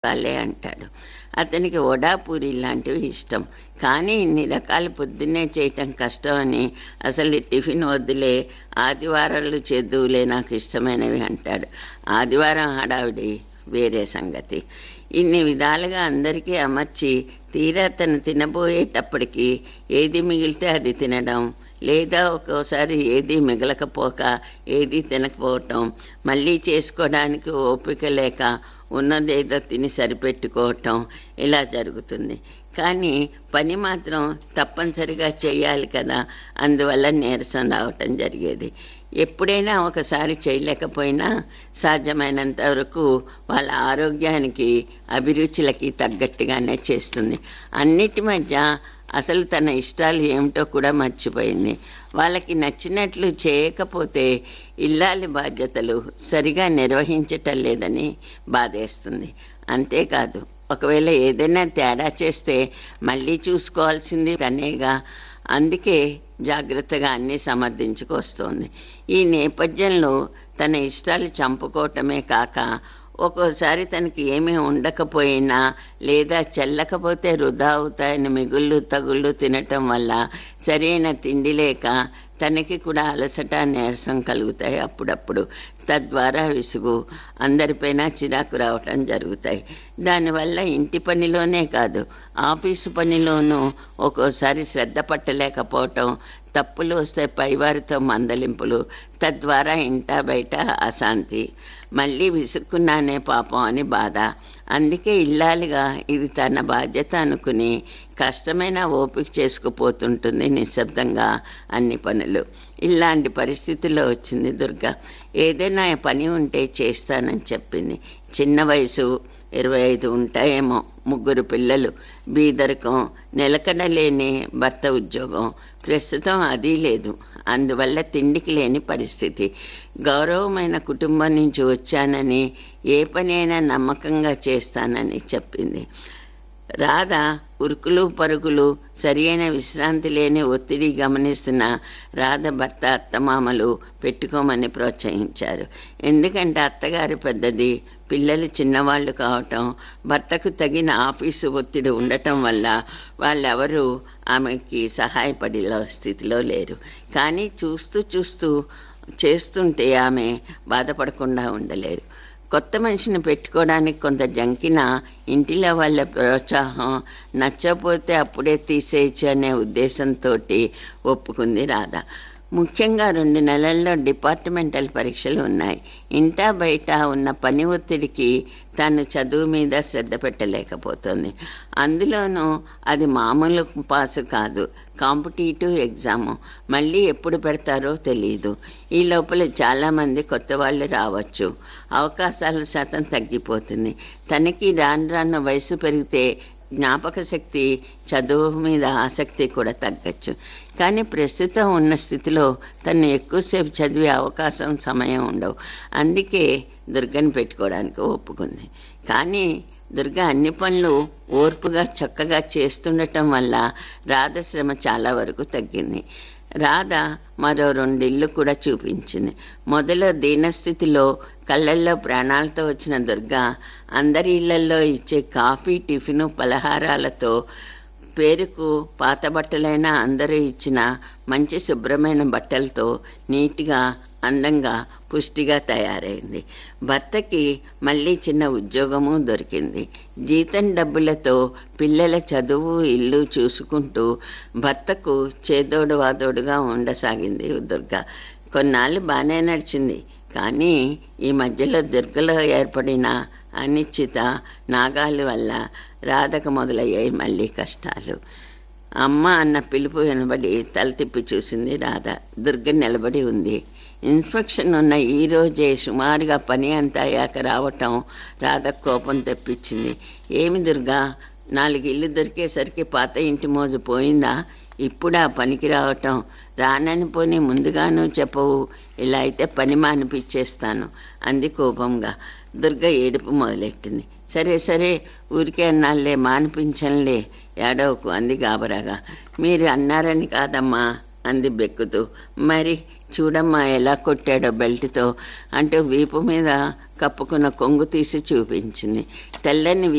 వాళ్ళే అంటాడు అతనికి వడా పూరి లాంటివి ఇష్టం కానీ ఇన్ని రకాలు పొద్దున్నే చేయటం కష్టం అని అసలు ఈ టిఫిన్ వద్దులే ఆదివారాలు చేద్దువులే నాకు ఇష్టమైనవి అంటాడు ఆదివారం హడావిడి వేరే సంగతి ఇన్ని విధాలుగా అందరికీ అమర్చి తీరా తను తినబోయేటప్పటికి ఏది మిగిలితే అది తినడం లేదా ఒక్కోసారి ఏది మిగలకపోక ఏది తినకపోవటం మళ్ళీ చేసుకోవడానికి ఓపిక లేక ఉన్నదేదో తిని సరిపెట్టుకోవటం ఇలా జరుగుతుంది కానీ పని మాత్రం తప్పనిసరిగా చేయాలి కదా అందువల్ల నీరసం రావటం జరిగేది ఎప్పుడైనా ఒకసారి చేయలేకపోయినా సాధ్యమైనంత వరకు వాళ్ళ ఆరోగ్యానికి అభిరుచులకి తగ్గట్టుగానే చేస్తుంది అన్నిటి మధ్య అసలు తన ఇష్టాలు ఏమిటో కూడా మర్చిపోయింది వాళ్ళకి నచ్చినట్లు చేయకపోతే ఇల్లాలి బాధ్యతలు సరిగా నిర్వహించటం లేదని బాధేస్తుంది అంతేకాదు ఒకవేళ ఏదైనా తేడా చేస్తే మళ్ళీ చూసుకోవాల్సింది తనేగా అందుకే జాగ్రత్తగా అన్నీ సమర్థించుకొస్తోంది ఈ నేపథ్యంలో తన ఇష్టాలు చంపుకోవటమే కాక ఒక్కోసారి తనకి ఏమీ ఉండకపోయినా లేదా చెల్లకపోతే వృధా అవుతాయని మిగుళ్ళు తగుళ్ళు తినటం వల్ల సరైన తిండి లేక తనకి కూడా అలసట నీరసం కలుగుతాయి అప్పుడప్పుడు తద్వారా విసుగు అందరిపైన చిరాకు రావటం జరుగుతాయి దానివల్ల ఇంటి పనిలోనే కాదు ఆఫీసు పనిలోనూ ఒక్కోసారి శ్రద్ధ పట్టలేకపోవటం తప్పులు వస్తే పైవారితో మందలింపులు తద్వారా ఇంటా బయట అశాంతి మళ్ళీ విసుక్కున్నానే పాపం అని బాధ అందుకే ఇల్లాలిగా ఇది తన బాధ్యత అనుకుని కష్టమైన ఓపిక చేసుకుపోతుంటుంది నిశ్శబ్దంగా అన్ని పనులు ఇలాంటి పరిస్థితుల్లో వచ్చింది దుర్గ ఏదైనా పని ఉంటే చేస్తానని చెప్పింది చిన్న వయసు ఇరవై ఐదు ఉంటాయేమో ముగ్గురు పిల్లలు బీదరికం నిలకడలేని భర్త ఉద్యోగం ప్రస్తుతం అది లేదు అందువల్ల తిండికి లేని పరిస్థితి గౌరవమైన కుటుంబం నుంచి వచ్చానని ఏ పనైనా నమ్మకంగా చేస్తానని చెప్పింది రాధ ఉరుకులు పరుగులు సరియైన విశ్రాంతి లేని ఒత్తిడి గమనిస్తున్న రాధ భర్త అత్తమామలు పెట్టుకోమని ప్రోత్సహించారు ఎందుకంటే అత్తగారి పెద్దది పిల్లలు చిన్నవాళ్ళు కావటం భర్తకు తగిన ఆఫీసు ఒత్తిడి ఉండటం వల్ల వాళ్ళెవరూ ఆమెకి సహాయపడే స్థితిలో లేరు కానీ చూస్తూ చూస్తూ చేస్తుంటే ఆమె బాధపడకుండా ఉండలేరు కొత్త మనిషిని పెట్టుకోవడానికి కొంత జంకిన ఇంటిలో వాళ్ళ ప్రోత్సాహం నచ్చపోతే అప్పుడే తీసేయచ్చు అనే ఉద్దేశంతో ఒప్పుకుంది రాధ ముఖ్యంగా రెండు నెలల్లో డిపార్ట్మెంటల్ పరీక్షలు ఉన్నాయి ఇంటా బయట ఉన్న పని ఒత్తిడికి తాను చదువు మీద శ్రద్ధ పెట్టలేకపోతుంది అందులోనూ అది మామూలు పాసు కాదు కాంపిటేటివ్ ఎగ్జామ్ మళ్ళీ ఎప్పుడు పెడతారో తెలియదు ఈ లోపల చాలామంది కొత్త వాళ్ళు రావచ్చు అవకాశాల శాతం తగ్గిపోతుంది తనకి రాను రాను వయసు పెరిగితే జ్ఞాపక శక్తి చదువు మీద ఆసక్తి కూడా తగ్గచ్చు కానీ ప్రస్తుతం ఉన్న స్థితిలో తను ఎక్కువసేపు చదివే అవకాశం సమయం ఉండవు అందుకే దుర్గని పెట్టుకోవడానికి ఒప్పుకుంది కానీ దుర్గ అన్ని పనులు ఓర్పుగా చక్కగా చేస్తుండటం వల్ల రాధ శ్రమ చాలా వరకు తగ్గింది రాధ మరో రెండిళ్ళు కూడా చూపించింది మొదలు దీనస్థితిలో కళ్ళల్లో ప్రాణాలతో వచ్చిన దుర్గ అందరి ఇళ్లలో ఇచ్చే కాఫీ టిఫిను పలహారాలతో పేరుకు పాత బట్టలైనా అందరూ ఇచ్చిన మంచి శుభ్రమైన బట్టలతో నీట్గా అందంగా పుష్టిగా తయారైంది భర్తకి మళ్ళీ చిన్న ఉద్యోగము దొరికింది జీతం డబ్బులతో పిల్లల చదువు ఇల్లు చూసుకుంటూ భర్తకు చేదోడు వాదోడుగా ఉండసాగింది దుర్గ కొన్నాళ్ళు బాగానే నడిచింది కానీ ఈ మధ్యలో దుర్గలో ఏర్పడిన అనిశ్చిత నాగాలు వల్ల రాధకు మొదలయ్యాయి మళ్ళీ కష్టాలు అమ్మ అన్న పిలుపు వినబడి తల తిప్పి చూసింది రాధ దుర్గ నిలబడి ఉంది ఇన్స్పెక్షన్ ఉన్న ఈ రోజే సుమారుగా పని అంతా అయ్యాక రావటం రాధ కోపం తెప్పించింది ఏమి దుర్గా నాలుగు ఇల్లు దొరికేసరికి పాత ఇంటి మోజు పోయిందా ఇప్పుడు ఆ పనికి రావటం రానని పోని ముందుగాను చెప్పవు ఇలా అయితే పని మానిపించేస్తాను అంది కోపంగా దుర్గ ఏడుపు మొదలెట్టింది సరే సరే ఊరికే అన్నాళ్ళే మానిపించంలే ఏడవకు అంది గాబరాగా మీరు అన్నారని కాదమ్మా అంది బెక్కుతూ మరి చూడమ్మా ఎలా కొట్టాడో బెల్ట్తో అంటూ వీపు మీద కప్పుకున్న కొంగు తీసి చూపించింది తెల్లని